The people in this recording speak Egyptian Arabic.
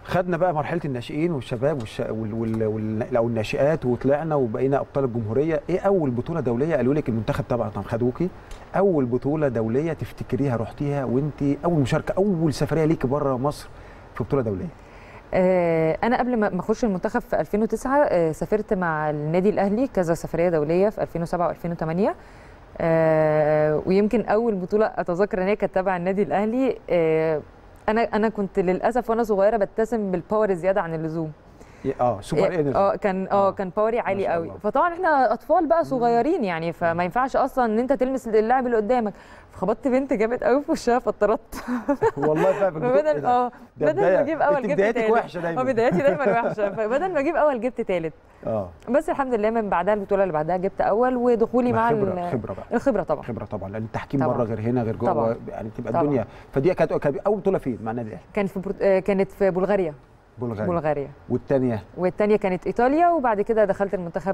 خدنا بقى مرحله الناشئين والشباب والش... وال... وال... وال... او الناشئات وطلعنا وبقينا ابطال الجمهوريه ايه اول بطوله دوليه قالوا لك المنتخب طبعا خدوكي اول بطوله دوليه تفتكريها رحتيها وانت اول مشاركه اول سفريه ليكي بره مصر في بطوله دوليه آه، انا قبل ما ما اخش المنتخب في 2009 آه، سافرت مع النادي الاهلي كذا سفريه دوليه في 2007 و2008 آه، ويمكن اول بطوله اتذكر ان هي كانت تبع النادي الاهلي آه، انا انا كنت للاسف وانا صغيره بتسم بالباور زياده عن اللزوم اه سوبر انرجي اه كان اه آه. كان باوري عالي شاء قوي الله. فطبعا احنا اطفال بقى صغيرين يعني فما ينفعش اصلا ان انت تلمس اللاعب اللي قدامك فخبطت بنت جامد قوي في وشها فاتطردت والله فاهم فبدل اه ده بدل ما بداية. اجيب اول انت جبت بدايتك تالت وحشة دايما. اه بدايتي دايما وحشه فبدل ما اجيب اول جبت تالت اه بس الحمد لله من بعدها البطوله اللي بعدها جبت اول ودخولي مع خبره ال- خبره بقى الخبره طبعا خبره طبعا لان التحكيم طبعاً. بره غير هنا غير جوه طبعاً. يعني تبقى طبعاً. الدنيا فدي كانت كانت اول بطوله فين مع النادي الاهلي كانت في برت... آه، كانت في بلغاريا بلغاريا بلغاريا والثانيه والتانيه كانت ايطاليا وبعد كده دخلت المنتخب